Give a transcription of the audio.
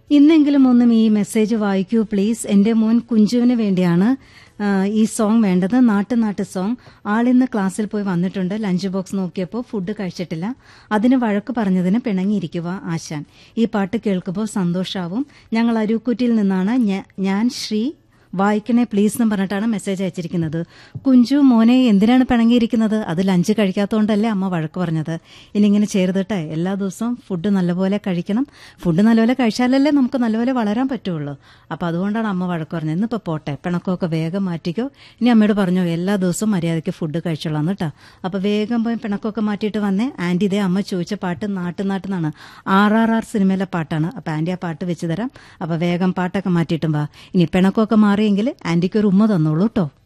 ഇന്നെങ്കിലും ഒന്നും ഈ മെസ്സേജ് വായിക്കൂ പ്ലീസ് എന്റെ മോൻ കുഞ്ചുവിന് വേണ്ടിയാണ് ആ, ഈ സോങ് വേണ്ടത് നാട്ടു നാട്ട് സോങ് ആളിന്ന് ക്ലാസ്സിൽ പോയി വന്നിട്ടുണ്ട് ലഞ്ച് ബോക്സ് നോക്കിയപ്പോൾ ഫുഡ് കഴിച്ചിട്ടില്ല അതിന് വഴക്ക് പറഞ്ഞതിന് പിണങ്ങിയിരിക്കുക ആശാൻ ഈ പാട്ട് കേൾക്കുമ്പോൾ സന്തോഷാവും ഞങ്ങൾ അരൂക്കുറ്റിയിൽ നിന്നാണ് ഞ- ഞാൻ ശ്രീ വായിക്കണേ പ്ലീസ് എന്ന് പറഞ്ഞിട്ടാണ് മെസ്സേജ് അയച്ചിരിക്കുന്നത് കുഞ്ചു മോനെ എന്തിനാണ് പിണങ്ങിയിരിക്കുന്നത് അത് ലഞ്ച് കഴിക്കാത്തതുകൊണ്ടല്ലേ അമ്മ വഴക്ക് പറഞ്ഞത് ഇനി ഇങ്ങനെ ചേർത്തിട്ടെ എല്ലാ ദിവസവും ഫുഡ് നല്ലപോലെ കഴിക്കണം ഫുഡ് നല്ലപോലെ കഴിച്ചാലല്ലേ നമുക്ക് നല്ലപോലെ വളരാൻ പറ്റുള്ളൂ അപ്പൊ അതുകൊണ്ടാണ് അമ്മ വഴക്ക് പറഞ്ഞത് ഇന്നിപ്പോ പോട്ടെ പിണക്കമൊക്കെ വേഗം മാറ്റിക്കോ ഇനി അമ്മയോട് പറഞ്ഞു എല്ലാ ദിവസവും മര്യാദയ്ക്ക് ഫുഡ് കഴിച്ചോളാം കേട്ടോ അപ്പൊ വേഗം പോയി പിണക്കമൊക്കെ മാറ്റിയിട്ട് വന്നേ ആന്റി ഇതേ അമ്മ ചോദിച്ച പാട്ട് നാട്ടു നാട്ടെന്നാണ് ആർ ആർ ആർ സിനിമയിലെ പാട്ടാണ് അപ്പൊ ആന്റി ആ പാട്ട് വെച്ച് തരാം അപ്പൊ വേഗം പാട്ടൊക്കെ മാറ്റിയിട്ടും വാ ഇനി പിണക്കമൊക്കെ മാറിയെങ്കിൽ ആന്റിക്ക് ഒരു ഉമ്മ തന്നോളൂ കേട്ടോ